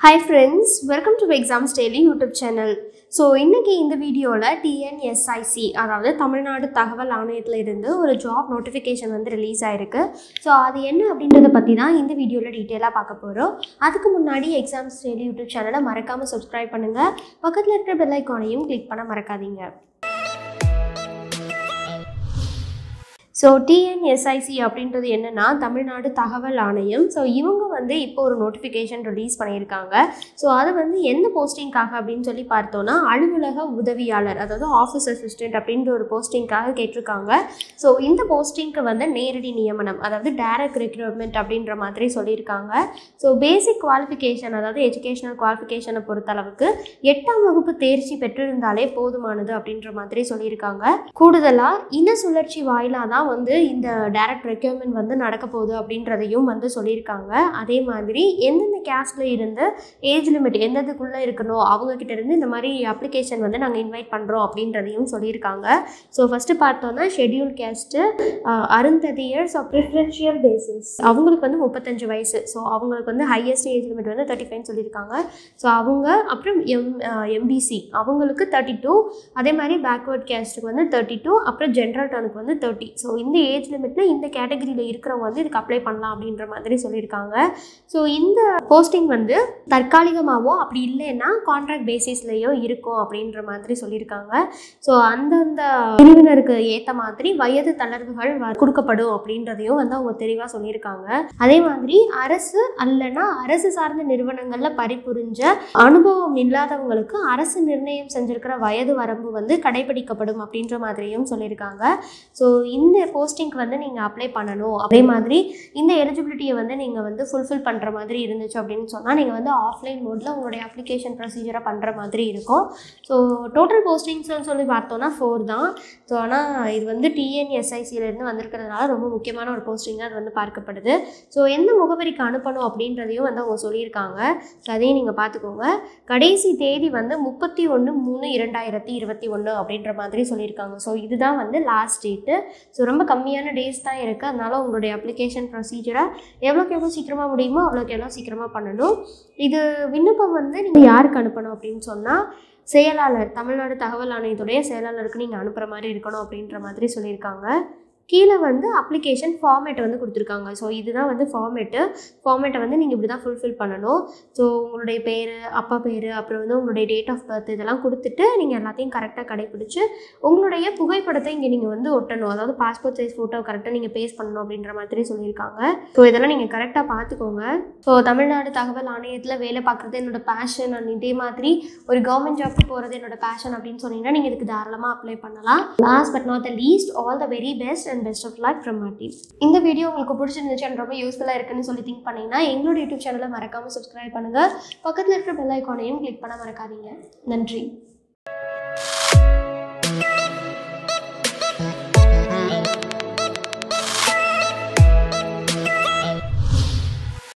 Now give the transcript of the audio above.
hi friends welcome to exams daily YouTube channel so இன்றைக்கி இந்த வீடியோவில் டிஎன்எஸ்ஐசி அதாவது தமிழ்நாடு தகவல் ஆணையத்தில் இருந்து ஒரு ஜாப் நோட்டிஃபிகேஷன் வந்து ரிலீஸ் ஆயிருக்கு ஸோ அது என்ன அப்படின்றத பற்றி தான் இந்த வீடியோவில் டீட்டெயிலாக பார்க்க போகிறோம் அதுக்கு முன்னாடி எக்ஸாம்ஸ் டெய்லி யூடியூப் சேனலை மறக்காமல் சப்ஸ்கிரைப் பண்ணுங்கள் பக்கத்தில் இருக்கிற பெல் ஐக்கானையும் கிளிக் பண்ண மறக்காதீங்க ஸோ டிஎன்எஸ்ஐசி அப்படின்றது என்னென்னா தமிழ்நாடு தகவல் ஆணையம் ஸோ இவங்க வந்து இப்போ ஒரு நோட்டிஃபிகேஷன் ரிலீஸ் பண்ணியிருக்காங்க ஸோ அது வந்து எந்த போஸ்டிங்காக அப்படின்னு சொல்லி பார்த்தோன்னா அலுவலக உதவியாளர் அதாவது ஆஃபீஸ் அசிஸ்டன்ட் அப்படின்ற ஒரு போஸ்டிங்காக கேட்டிருக்காங்க ஸோ இந்த போஸ்டிங்க்கு வந்து நேரடி நியமனம் அதாவது டைரக்ட் ரெக்ரூட்மெண்ட் அப்படின்ற மாதிரி சொல்லியிருக்காங்க ஸோ பேசிக் குவாலிஃபிகேஷன் அதாவது எஜுகேஷனல் குவாலிஃபிகேஷனை பொறுத்தளவுக்கு எட்டாம் வகுப்பு தேர்ச்சி பெற்றிருந்தாலே போதுமானது அப்படின்ற மாதிரி சொல்லியிருக்காங்க கூடுதலாக இன சுழற்சி வாயிலாக தான் வந்து இந்த டைரக்ட் ரெக்யூர்மெண்ட் வந்து நடக்க போகுது அப்படின்றதையும் வந்து சொல்லியிருக்காங்க அதே மாதிரி எந்தெந்த கேஸ்டில் இருந்து ஏஜ் லிமிட் எந்ததுக்குள்ளே இருக்கணும் அவங்க கிட்ட இருந்து இந்த மாதிரி அப்ளிகேஷன் வந்து நாங்கள் இன்வைட் பண்ணுறோம் அப்படின்றதையும் சொல்லியிருக்காங்க ஸோ ஃபஸ்ட்டு பார்த்தோன்னா schedule caste Arunthathiyars of preferential basis அவங்களுக்கு வந்து முப்பத்தஞ்சு வயசு ஸோ அவங்களுக்கு வந்து ஹையஸ்ட் ஏஜ் லிமிட் வந்து தேர்ட்டி ஃபைவ் சொல்லியிருக்காங்க ஸோ அவங்க அப்புறம் எம் எம்பிசி அவங்களுக்கு தேர்ட்டி டூ அதே மாதிரி பேக்வேர்ட் கேஸ்ட்டுக்கு வந்து தேர்ட்டி டூ அப்புறம் ஜென்ரல் டர்னுக்கு வந்து தேர்ட்டி ஸோ இந்த ஏஜ் லிமிட்டில் இந்த கேட்டகரியில் இருக்கிறவங்க வந்து இதுக்கு அப்ளை பண்ணலாம் அப்படின்ற மாதிரி சொல்லியிருக்காங்க ஸோ இந்த போஸ்டிங் வந்து தற்காலிகமாகவோ அப்படி இல்லைன்னா கான்ட்ராக்ட் பேசிஸ்லேயோ இருக்கும் அப்படின்ற மாதிரி சொல்லியிருக்காங்க ஸோ அந்தந்த பிரிவினருக்கு ஏற்ற மாதிரி வயது தளர்வுகள் வ- கொடுக்கப்படும் அப்படின்றதையும் வந்து அவங்க தெளிவாக சொல்லியிருக்காங்க அதே மாதிரி அரசு அல்லனா அரசு சார்ந்த நிறுவனங்களில் பணிபுரிஞ்ச அனுபவம் இல்லாதவங்களுக்கு அரசு நிர்ணயம் செஞ்சிருக்கிற வயது வரம்பு வந்து கடைபிடிக்கப்படும் அப்படின்ற மாதிரியும் சொல்லியிருக்காங்க ஸோ இந்த போஸ்டிங்க்கு வந்து நீங்கள் அப்ளை பண்ணணும் அதே மாதிரி இந்த எலிஜிபிலிட்டியை வந்து நீங்கள் வந்து ஃபுல்ஃபில் பண்ணுற மாதிரி இருந்துச்சு அப்படின்னு சொன்னால் நீங்கள் வந்து ஆஃப்லைன் மோடில் உங்களுடைய அப்ளிகேஷன் ப்ரொசீஜரை பண்ணுற மாதிரி இருக்கும் ஸோ டோட்டல் போஸ்டிங்ஸ்னு சொல்லி பார்த்தோன்னா ஃபோர் தான் ஸோ ஆனால் இது வந்து டிஎன்எஸ்ஐசியிலேருந்து வந்திருக்கிறதுனால ரொம்ப முக்கியமான ஒரு போஸ்டிங்காக அது வந்து பார்க்கப்படுது ஸோ எந்த முகவரிக்கு அனுப்பணும் அப்படின்றதையும் வந்து அவங்க சொல்லியிருக்காங்க ஸோ அதையும் நீங்கள் பார்த்துக்கோங்க கடைசி தேதி வந்து முப்பத்தி ஒன்று மூணு இரண்டாயிரத்தி இருபத்தி ஒன்று அப்படின்ற மாதிரி சொல்லியிருக்காங்க ஸோ இதுதான் வந்து லாஸ்ட் டேட்டு ஸோ ரொம்ப கம்மியான டேஸ் தான் இருக்குது அதனால் உங்களுடைய அப்ளிகேஷன் ப்ரொசீஜரை எவ்வளோக்கு எவ்வளோ சீக்கிரமாக முடியுமோ அவ்வளோக்கு எவ்வளோ சீக்கிரமாக பண்ணணும் இது விண்ணப்பம் வந்து நீங்கள் யாருக்கு அனுப்பணும் அப்படின்னு சொன்னால் செயலாளர் தமிழ்நாடு தகவல் ஆணையத்துடைய செயலாளருக்கு நீங்கள் அனுப்புகிற மாதிரி இருக்கணும் அப்படின்ற மாதிரி சொல்லியிருக்காங்க கீழே வந்து அப்ளிகேஷன் ஃபார்மேட் வந்து கொடுத்துருக்காங்க ஸோ இதுதான் வந்து ஃபார்மேட்டு ஃபார்மேட்டை வந்து நீங்கள் இப்படி தான் ஃபுல்ஃபில் பண்ணணும் ஸோ உங்களுடைய பேர் அப்பா பேர் அப்புறம் வந்து உங்களுடைய டேட் ஆஃப் பர்த் இதெல்லாம் கொடுத்துட்டு நீங்கள் எல்லாத்தையும் கரெக்டாக கடைப்பிடிச்சு உங்களுடைய புகைப்படத்தை இங்கே நீங்கள் வந்து ஒட்டணும் அதாவது பாஸ்போர்ட் சைஸ் ஃபோட்டோ கரெக்டாக நீங்கள் பேஸ்ட் பண்ணணும் அப்படின்ற மாதிரி சொல்லியிருக்காங்க ஸோ இதெல்லாம் நீங்கள் கரெக்டாக பார்த்துக்கோங்க ஸோ தமிழ்நாடு தகவல் ஆணையத்தில் வேலை பார்க்குறது என்னோட பேஷன் அண்ட் இதே மாதிரி ஒரு கவர்மெண்ட் ஜாப்க்கு போகிறது என்னோட பேஷன் அப்படின்னு சொன்னீங்கன்னா நீங்கள் இதுக்கு தாராளமாக அப்ளை பண்ணலாம் last but not the least all the very best and best of luck from my team இந்த வீடியோ உங்களுக்கு பிடிச்சிருந்துச்சு and ரொம்ப யூஸ்ஃபுல்லாக இருக்குன்னு சொல்லி திங்க் பண்ணீங்கன்னா எங்களோட யூடியூப் சேனலை மறக்காமல் சப்ஸ்கிரைப் பண்ணுங்கள் பக்கத்தில் இருக்கிற பெல் ஐக்கானையும் கிளிக் பண்ண மறக்காதீங்க நன்றி